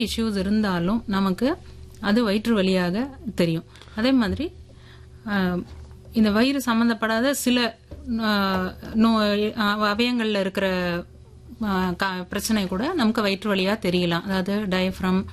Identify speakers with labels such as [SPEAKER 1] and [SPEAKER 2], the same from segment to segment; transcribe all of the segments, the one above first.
[SPEAKER 1] Issues இருந்தாலும் நமக்கு அது வயிற்று வழியாக தெரியும் அதே மாதிரி ஆஹ், இந்த வயிறு சம்பந்தப்படாத சில ஆஹ், நோய் ஆஹ், அவயங்கள்ல இருக்கிற ஆஹ், கா- பிரச்சனை கூட நமக்கு வயிற்று வழியா தெரியலாம் அதாவது டயஃப்ரம்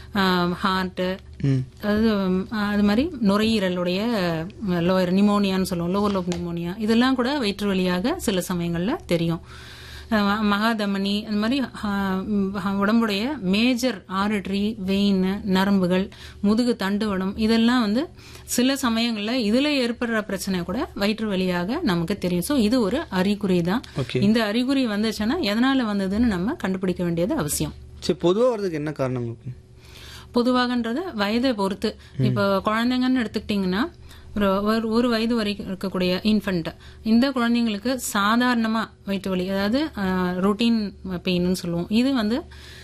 [SPEAKER 1] ஹார்ட் அது உம், அது மாதிரி நுரையீரலுடைய லோயர் நிமோனியான்னு சொல்லுவோம் லோவர் லோப் நிமோனியா இதெல்லாம் கூட வயிற்று வழியாக சில சமயங்கள்ல தெரியும் அஹ் மகாதமனி அந்த மாதிரி ஆஹ், உம், உடம்புடைய மேஜர் ஆரிட்ரி வெயின் நரம்புகள் முதுகு தண்டுவடம் இதெல்லாம் வந்து சில சமயங்கள்ல இதுல ஏற்படுற பிரச்சனை கூட வயிற்று வழியாக நமக்கு தெரியும் சோ இது ஒரு அறிகுறி தான்
[SPEAKER 2] Okay.
[SPEAKER 1] இந்த அறிகுறி வந்துச்சுன்னா எதனால வந்ததுன்னு நம்ம கண்டுபிடிக்க வேண்டியது அவசியம்
[SPEAKER 2] சரி பொதுவா வர்றதுக்கு என்ன காரணம் இருக்கும்
[SPEAKER 1] பொதுவாகன்றது வயதை பொறுத்து இப்போ குழந்தைங்கன்னு எடுத்துக்கிட்டிங்கன்னா ஒரு ஒரு- ஒரு வயது வரைக்கும் இருக்கக்கூடிய இன்ஃபென்ட் இந்த குழந்தைங்களுக்கு சாதாரணமா வயிற்று வலி அதாவது ரொட்டீன் பெயின்னு சொல்லுவோம் இது வந்து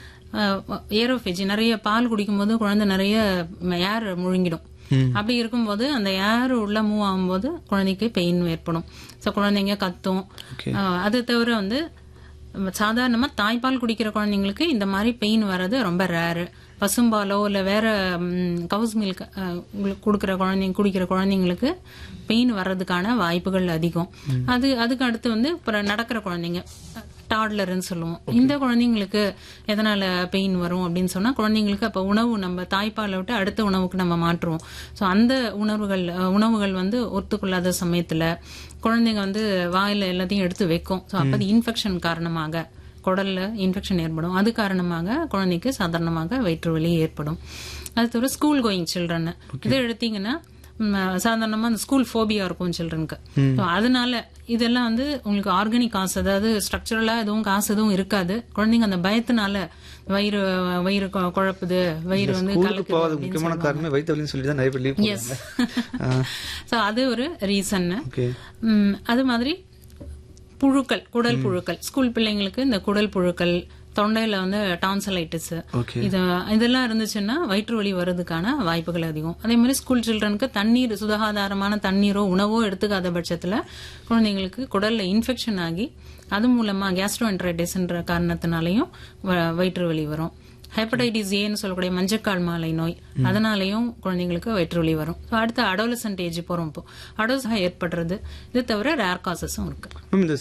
[SPEAKER 1] ஏரோஃபேஜி நிறைய பால் குடிக்கும்போது குழந்தை நிறைய ஏர் முழுங்கிடும் அப்படி இருக்கும்போது அந்த ஏர் உள்ள மூவ் ஆகும்போது குழந்தைக்கு பெயின் ஏற்படும் ஸோ குழந்தைங்க கத்தும் அஹ், அது தவிர வந்து சாதாரணமா தாய்ப்பால் குடிக்கிற குழந்தைங்களுக்கு இந்த மாதிரி பெயின் வர்றது ரொம்ப ரேரு பசும்பாலோ இல்ல வேற கவுஸ் மில்க் கொடுக்கிற குழந்தைங்க குடிக்கிற குழந்தைங்களுக்கு பெயின் வர்றதுக்கான வாய்ப்புகள் அதிகம் அது அதுக்கு அடுத்து வந்து இப்ப நடக்கிற குழந்தைங்க டாட்லர்னு சொல்லுவோம் இந்த குழந்தைங்களுக்கு எதனால பெயின் வரும் அப்படின்னு சொன்னா குழந்தைங்களுக்கு அப்ப உணவு நம்ம தாய்ப்பாலை விட்டு அடுத்த உணவுக்கு நம்ம மாற்றுவோம் ஸோ அந்த உணர்வுகள் அஹ், உணவுகள் வந்து ஒத்துக்கொள்ளாத சமயத்துல குழந்தைங்க வந்து வாயில எல்லாத்தையும் எடுத்து வைக்கும் ஸோ அப்ப அது இன்ஃபெக்ஷன் காரணமாக குடல்ல இன்ஃபெக்ஷன் ஏற்படும் அது காரணமாக குழந்தைக்கு சாதாரணமாக வயிற்று வலி ஏற்படும் அது தவிர ஸ்கூல் கோயிங் சில்ட்ரன் இதை எடுத்தீங்கன்னா ம், சாதாரணமா அந்த ஸ்கூல் ஃபோபியா இருக்கும் சில்ட்ரனுக்கு அதனால இதெல்லாம் வந்து உங்களுக்கு ஆர்கானிக் காசு அதாவது ஸ்ட்ரக்சரலா எதுவும் காசு எதுவும் இருக்காது குழந்தைங்க அந்த பயத்தினால வயிறு வயிறு கொ- குழப்புது வயிறு வந்து
[SPEAKER 2] ஸ்கூலுக்கு
[SPEAKER 1] கலக்குது
[SPEAKER 2] போகாத
[SPEAKER 1] அப்படின்னு
[SPEAKER 2] முக்கியமான காரணமே வயிற்று வலின்னு சொல்லி தான் நிறைய பேர் லீவ்
[SPEAKER 1] எஸ்
[SPEAKER 2] போடுறாங்க
[SPEAKER 1] ஸோ அது ஒரு ரீசன்
[SPEAKER 2] ஓகே
[SPEAKER 1] அது மாதிரி புழுக்கள் குடல் புழுக்கள் ஸ்கூல் பிள்ளைங்களுக்கு இந்த குடல் புழுக்கள் தொண்டையில வந்து டான்சலைட்டிஸ்
[SPEAKER 2] ஓகே
[SPEAKER 1] இது இதெல்லாம் இருந்துச்சுன்னா வயிற்று வலி வர்றதுக்கான வாய்ப்புகள் அதிகம் அதே மாதிரி ஸ்கூல் சில்ட்ரனுக்கு தண்ணீர் சுகாதாரமான தண்ணீரோ உணவோ எடுத்துக்காத பட்சத்துல குழந்தைங்களுக்கு குடல்ல இன்ஃபெக்ஷன் ஆகி அது மூலமா கேஸ்ட்ரோஎன்ட்ரைட்டிஸ்ன்ற காரணத்தினாலையும் வ- வயிற்று வலி வரும் ஹெப்படைட்டிஸ் ஏன்னு சொல்லக்கூடிய மஞ்சக்கால் மாலை நோய் அதனாலையும் குழந்தைங்களுக்கு வயிற்று வலி வரும் So, அடுத்து அடோலசன்ட் ஏஜ் போறோம் இப்போ அடோசா ஏற்படுறது இது தவிர ரேர் காசஸும் இருக்கு
[SPEAKER 2] மேம் இந்த